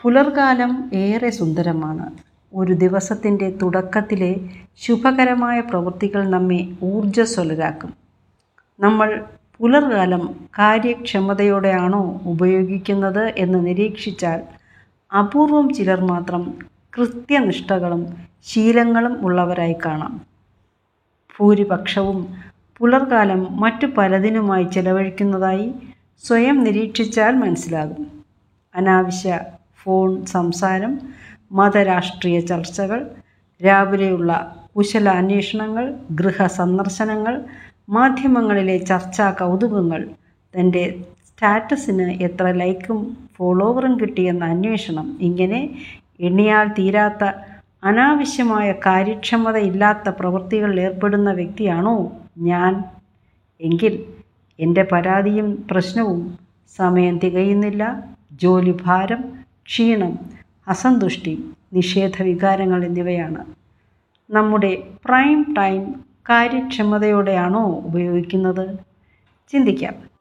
പുലർകാലം ഏറെ സുന്ദരമാണ് ഒരു ദിവസത്തിൻ്റെ തുടക്കത്തിലെ ശുഭകരമായ പ്രവൃത്തികൾ നമ്മെ ഊർജ്ജസ്വലരാക്കും നമ്മൾ പുലർകാലം കാര്യക്ഷമതയോടെയാണോ ഉപയോഗിക്കുന്നത് എന്ന് നിരീക്ഷിച്ചാൽ അപൂർവം ചിലർ മാത്രം കൃത്യനിഷ്ഠകളും ശീലങ്ങളും ഉള്ളവരായി കാണാം ഭൂരിപക്ഷവും പുലർകാലം മറ്റു പലതിനുമായി ചെലവഴിക്കുന്നതായി സ്വയം നിരീക്ഷിച്ചാൽ മനസ്സിലാകും അനാവശ്യ ഫോൺ സംസാരം മതരാഷ്ട്രീയ ചർച്ചകൾ രാവിലെയുള്ള കുശലാന്വേഷണങ്ങൾ ഗൃഹസന്ദർശനങ്ങൾ മാധ്യമങ്ങളിലെ ചർച്ചാ കൗതുകങ്ങൾ തൻ്റെ സ്റ്റാറ്റസിന് എത്ര ലൈക്കും ഫോളോവറും കിട്ടിയെന്ന അന്വേഷണം ഇങ്ങനെ എണ്ണിയാൽ തീരാത്ത അനാവശ്യമായ കാര്യക്ഷമതയില്ലാത്ത പ്രവൃത്തികളിൽ ഏർപ്പെടുന്ന വ്യക്തിയാണോ ഞാൻ എങ്കിൽ എൻ്റെ പരാതിയും പ്രശ്നവും സമയം തികയുന്നില്ല ജോലിഭാരം ക്ഷീണം അസന്തുഷ്ടി നിഷേധവികാരങ്ങൾ എന്നിവയാണ് നമ്മുടെ പ്രൈം ടൈം കാര്യക്ഷമതയോടെയാണോ ഉപയോഗിക്കുന്നത് ചിന്തിക്കാം